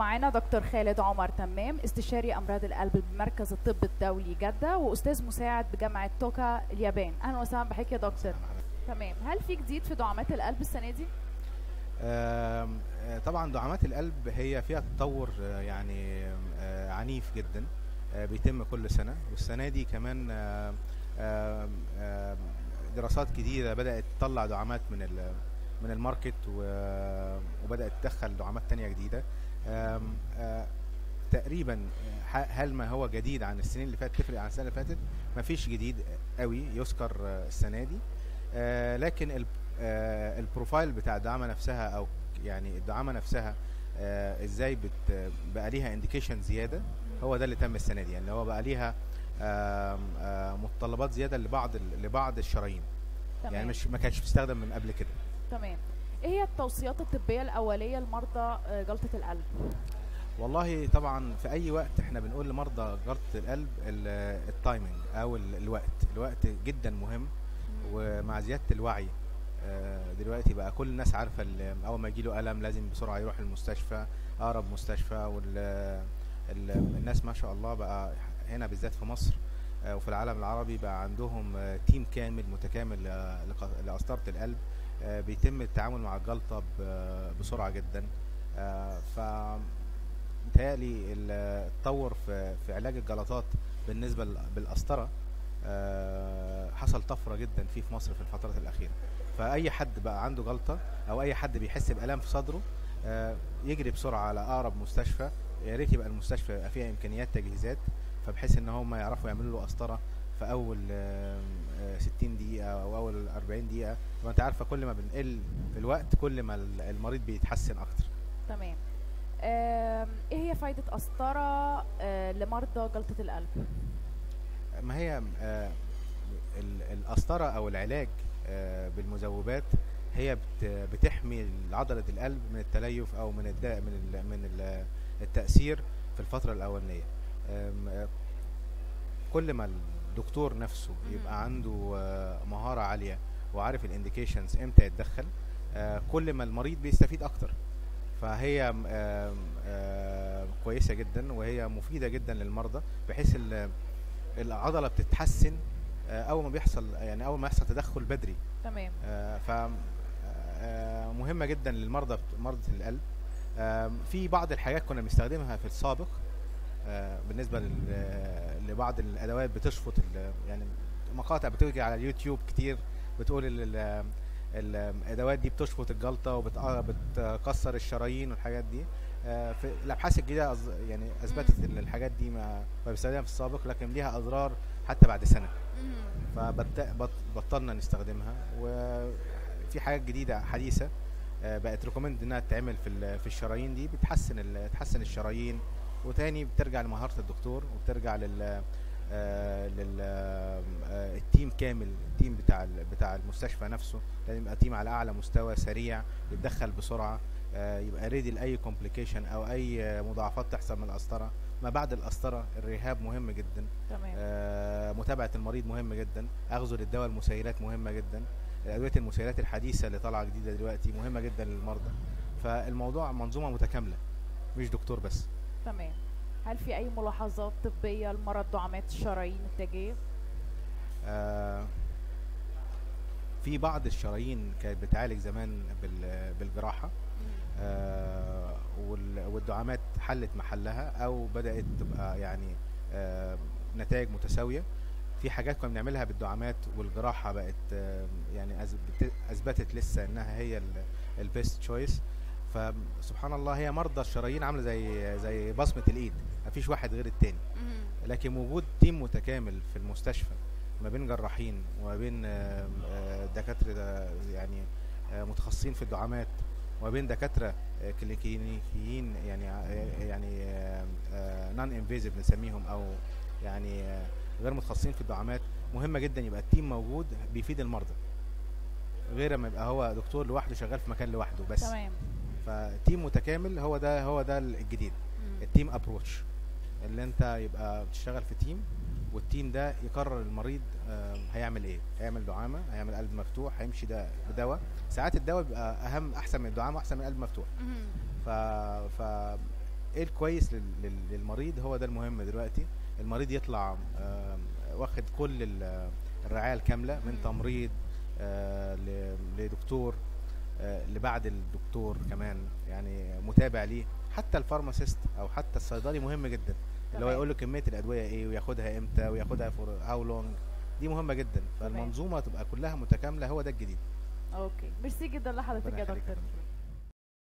معانا دكتور خالد عمر تمام استشاري امراض القلب بمركز الطب الدولي جده واستاذ مساعد بجامعه توكا اليابان اهلا وسهلا بحضرتك يا دكتور تمام هل في جديد في دعامات القلب السنه دي آم، آه، طبعا دعامات القلب هي فيها تطور آه، يعني آه، عنيف جدا آه، بيتم كل سنة والسنة دي كمان آه، آم، آم، دراسات جديدة بدأت تطلع دعامات من ال- من الماركت و- وبدأت تدخل دعامات تانية جديدة آم، آه، تقريبا آه، ح- هل ما هو جديد عن السنين اللي فاتت تفرق عن السنة اللي فاتت مفيش جديد قوي يذكر آه، السنة دي آه، لكن ال- آه، البروفايل بتاع الدعامه نفسها او يعني الدعامه نفسها آه، ازاي بت بقى ليها انديكيشن زياده هو ده اللي تم السنه دي يعني هو بقى ليها آم، آه، متطلبات زياده لبعض ال- لبعض الشرايين تمام يعني مش ما كانش بتستخدم من قبل كده تمام ايه هي التوصيات الطبيه الاوليه لمرضى آه، جلطه القلب والله طبعا في اي وقت احنا بنقول لمرضى جلطه القلب ال- التايمنج او ال- الوقت الوقت جدا مهم ومع زياده الوعي آه، دلوقتي بقى كل الناس عارفه ال- اول ما يجي له الم لازم بسرعه يروح المستشفى اقرب مستشفى والناس ما شاء الله بقى هنا بالذات في مصر آه، وفي العالم العربي بقى عندهم آه، تيم كامل متكامل آه، لق- لقسطره القلب آه، بيتم التعامل مع الجلطه ب- بسرعه جدا آه، ف متهيألي التطور في في علاج الجلطات بالنسبه لل- بالقسطره آه، حصل طفره جدا فيه في مصر في الفترات الاخيره فاي حد بقى عنده جلطه او اي حد بيحس بالام في صدره آه، يجري بسرعه على اقرب مستشفى يا ريت يبقى المستشفى يبقى فيها امكانيات تجهيزات فبحيث ان هم يعرفوا يعملوا له قسطره في اول آه، آه، 60 دقيقه او اول 40 دقيقه وانت عارفه كل ما بنقل في الوقت كل ما ال- المريض بيتحسن اكتر تمام آم، ايه هي فايده قسطره آه، لمرضى جلطه القلب ما هي آه، ال- القسطرة أو العلاج آه، بالمذوبات هي بت- بتحمي عضلة القلب من التليف أو من الدا من ال من ال التأثير في الفترة الأولانية آم، آه، كل ما الدكتور نفسه مهم. يبقى عنده آه، مهارة عالية وعارف الانديكيشنز امتى يتدخل آه، كل ما المريض بيستفيد أكتر فهي آم، آم، كويسة جدا وهي مفيدة جدا للمرضى بحيث ال- العضله بتتحسن آه، اول ما بيحصل يعني اول ما يحصل تدخل بدري تمام ف آه، مهمه جدا للمرضى مرضى القلب آم، في بعض الحاجات كنا بنستخدمها في السابق آه، بالنسبه لل- لبعض الادوات بتشفط ال- يعني مقاطع بتيجي على اليوتيوب كتير بتقول ال- ال- الادوات دي بتشفط الجلطه وبتكسر الشرايين والحاجات دي آه، في الابحاث الجديده أظ- يعني اثبتت ان الحاجات دي ما ما بنستخدمها في السابق لكن ليها اضرار حتى بعد سنه فبطلنا نستخدمها وفي حاجات جديده حديثه آه، بقت ريكومند انها تتعمل في ال- في الشرايين دي بتحسن ال- تحسن الشرايين وتاني بترجع لمهاره الدكتور وبترجع لل آه، لل آه، التيم كامل التيم بتاع ال- بتاع المستشفى نفسه لازم يبقى تيم على اعلى مستوى سريع يتدخل بسرعه آه، يبقى ريدي لاي كومبليكيشن او اي آه، مضاعفات تحصل من القسطره ما بعد القسطره الرهاب مهم جدا تمام آه، متابعه المريض مهم جدا اخذه للدواء المسيلات مهمه جدا الادويه المسيلات الحديثه اللي طالعه جديده دلوقتي مهمه جدا للمرضى فالموضوع منظومه متكامله مش دكتور بس تمام هل في اي ملاحظات طبيه لمرض دعامات الشرايين التاجيه آه، في بعض الشرايين كانت بتعالج زمان بال- بالجراحه آه، وال- والدعامات حلت محلها او بدات تبقى يعني آه، نتائج متساويه في حاجات كنا بنعملها بالدعامات والجراحه بقت آه، يعني أث- بت- اثبتت لسه انها هي البيست تشويس فسبحان الله هي مرضى الشرايين عامله زي زي بصمه الايد مفيش واحد غير التاني لكن وجود تيم متكامل في المستشفى ما بين جراحين وما بين آه، آه، دكاتره آه، يعني آه، متخصصين في الدعامات وما بين دكاتره آه، كلينيكيين يعني آه، يعني نون انفيزيف بنسميهم او يعني آه، غير متخصصين في الدعامات مهمه جدا يبقى التيم موجود بيفيد المرضى غير ما يبقى هو دكتور لوحده شغال في مكان لوحده بس تمام فتيم متكامل هو ده هو ده الجديد مم. التيم ابروتش اللي انت يبقى بتشتغل في تيم والتيم ده يقرر المريض آه، هيعمل ايه هيعمل دعامه هيعمل قلب مفتوح هيمشي ده بدواء ساعات الدواء بيبقى اهم احسن من الدعامه واحسن من القلب مفتوح مم. ف ف ايه الكويس لل- لل- للمريض هو ده المهم دلوقتي المريض يطلع آم، واخد كل ال- الرعايه الكامله من مم. تمريض آه، ل- لدكتور آه، لبعد الدكتور كمان يعني متابع ليه حتى الفارماسيست او حتى الصيدلي مهم جدا اللي هو تمام. يقول له كميه الادويه ايه وياخدها امتى وياخدها فور هاو لونج دي مهمه جدا تمام. فالمنظومه تبقى كلها متكامله هو ده الجديد اوكي ميرسي جدا لحضرتك ربنا يا يخليك يا دكتور فندم.